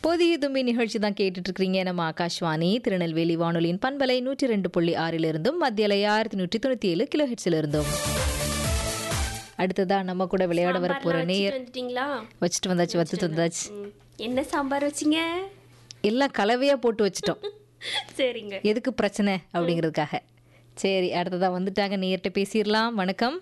புதிய தும்பி நிகழ்ச்சி தான் கேட்டுட்டு இருக்கிறீங்க நம்ம ஆகாஷ்வாணி திருநெல்வேலி வானொலியின் பண்பலை நூற்றி ரெண்டு புள்ளி ஆறிலிருந்தும் மத்தியலை ஆயிரத்தி நூற்றி தொண்ணூற்றி ஏழு கிலோ ஹெட்ஸிலிருந்தும் அடுத்ததா நம்ம கூட விளையாட வர போற சாம்பார்லாம் நேயர் வச்சுட்டு வந்துட்டீங்களா வச்சுட்டு வந்தாச்சு வச்சுட்டு வந்தாச்சு ம். என்ன சாம்பார் வச்சீங்க எல்லாம் கலவையா போட்டு வச்சிட்டோம் சரிங்க எதுக்கு பிரச்சனை அப்படிங்கிறதுக்காக சரி அடுத்ததா வந்துட்டாங்க நேர்கிட்ட பேசிடலாம் வணக்கம்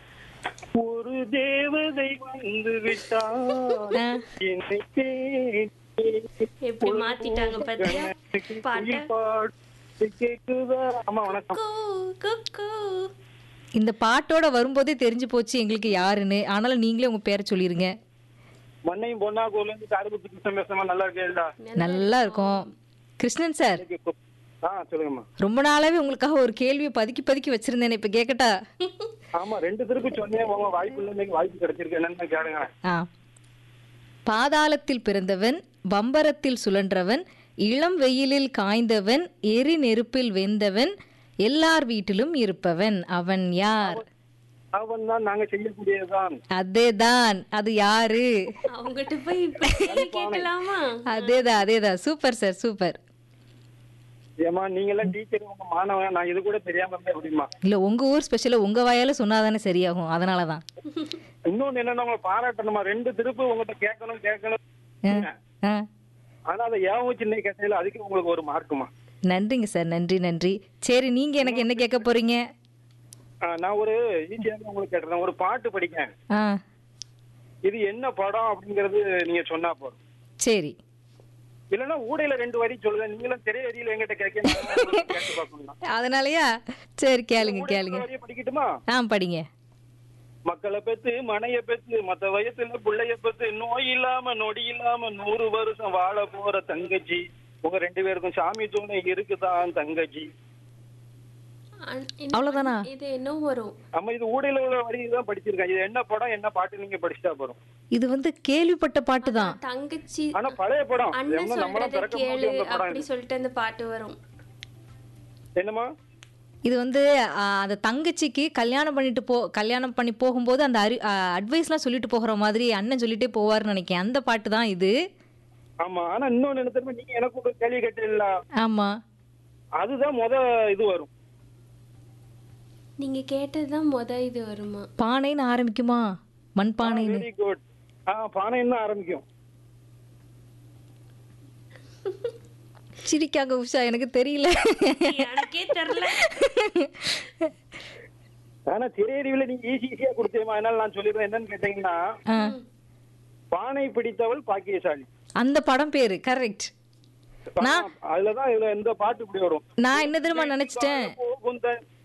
ஒரு தேவதை வந்து விட்டால் ஆ, என்னை தேடி எப்படி மாத்திட்டாங்க பாத்தியா பாட்ட பாட்டு கேக்குதா ஆமா வணக்கம் கூ, குக்கு. இந்த பாட்டோட வரும்போதே தெரிஞ்சு போச்சு எங்களுக்கு யாருன்னு ஆனாலும் நீங்களே உங்க பேரை சொல்லிருங்க மண்ணையும் பொன்னா கோல இருந்து காடுபுத்தி கிருஷ்ணன் பேசுறமா நல்லா இருக்கேடா நல்லா இருக்கும் கிருஷ்ணன் சார் ஆ சொல்லுங்கம்மா ரொம்ப நாளாவே உங்களுக்காக ஒரு கேள்வியை பதுக்கி பதுக்கி வச்சிருந்தேன் இப்ப கேக்கட்டா ஆமா ரெண்டு திருப்பி சொன்னேன் உங்க வாய்ப்பு இல்லை இன்னைக்கு வாய்ப்பு கிடைச்சிருக்கு என்னன்னு கேளுங்க ஆ பாதாளத்தில் பிறந்தவன் பம்பரத்தில் சுழன்றவன் இளம் வெயிலில் காய்ந்தவன் எரி நெருப்பில் வெந்தவன் எல்லார் வீட்டிலும் இருப்பவன் அவன் யார் அவன் தான் நாங்க செய்யக்கூடியதுதான் அதேதான் அது யாரு அவங்ககிட்ட போய் இப்படி கேள்வி கேட்கலாமா அதேதான் அதேதான் சூப்பர் சார் சூப்பர் ஏமா நீங்க எல்லாம் டீச்சர் உங்க மாணவன் நான் இது கூட தெரியாம இருந்தேன் அப்படிமா இல்ல உங்க ஊர் ஸ்பெஷலா உங்க வாயால சொன்னாதானே சரியாகும் அதனாலதான் இன்னொன்னு என்னன்னா உங்களை பாராட்டணுமா ரெண்டு திருப்பு உங்ககிட்ட கேட்கணும் கேட்கணும் ஆ, ஆனா அதை ஏன் வச்சு இன்னைக்கு கேட்டதில்ல அதுக்கு உங்களுக்கு ஒரு மார்க்குமா நன்றிங்க சார் நன்றி நன்றி சரி நீங்க எனக்கு என்ன கேட்க போறீங்க நான் ஒரு ஈஸியாக உங்களுக்கு கேட்டுறேன் ஒரு பாட்டு படிக்கேன் ஆ இது என்ன படம் அப்படிங்கறது நீங்க சொன்னா போதும் சரி இல்லைன்னா ஊடையில ரெண்டு வரி சொல்லுங்க நீங்களும் திரை வரியில எங்கிட்ட கேட்க நான் உங்களுக்கு கேட்டு பார்க்கணும் அதனாலயா சரி கேளுங்க ஊடையில கேளுங்க ஒரு வரியை படிக்கட்டுமா ஆ படிங்க மக்களை பெத்து மனைய பெத்து மத்த வயசுல புள்ளைய பெத்து நோய் இல்லாம நொடி இல்லாம நூறு வருஷம் வாழ போற தங்கச்சி உங்க ரெண்டு பேருக்கும் சாமி துணை இருக்குதான் தங்கச்சி அ- என்ன- அவ்வளவுதானா? இது என்ன வரும் நம்ம இது ஊடையில உள்ள வரி தான் படிச்சிருக்கேன் இது என்ன படம் என்ன பாட்டு நீங்க படிச்சுட்டா போறோம் இது வந்து கேள்விப்பட்ட பாட்டு தான் தங்கச்சி ஆனா பழைய படம் அண்ணன் என்ன நம்மளும் சொல்றத பிறக்கும் போது கேளு அந்த படம் அப்படி சொல்லிட்டு அந்த பாட்டு வரும் என்னமா இது வந்து ஆ, அந்த தங்கச்சிக்கு கல்யாணம் பண்ணிட்டு போ கல்யாணம் பண்ணி போகும்போது அந்த அறி அட்வைஸ்லாம் சொல்லிட்டு போகிற மாதிரி அண்ணன் சொல்லிட்டே போவார்னு நினைக்கிறேன் அந்த பாட்டு தான் இது ஆமா ஆனா இன்னொன்னு என்ன தெரியுமா நீங்க எனக்கு ஒரு கேள்வி கேட்டீங்கள ஆமா அதுதான் முத இது வரும் நீங்க கேட்டதுதான் முத இது வருமா பானைன்னு ஆரம்பிக்குமா மண் பானைன்னு வெரி குட் ஆ பானைன்னு தான் ஆரம்பிக்கும் சிரிக்காங்க உஷா எனக்கு தெரியல எனக்கே தெரியல ஆனா திரையறிவுல நீங்க ஈஸி ஈஸியா கொடுத்தேமா அதனால நான் சொல்லிடுறேன் என்னன்னு கேட்டீங்கன்னா ஆ, பானை பிடித்தவள் பாக்கியசாலி அந்த படம் பேரு கரெக்ட் நான் அதுலதான் இதுல இந்த பாட்டு இப்படி வரும் நான் என்ன தெரியுமா நினைச்சிட்டேன் போகும் தன்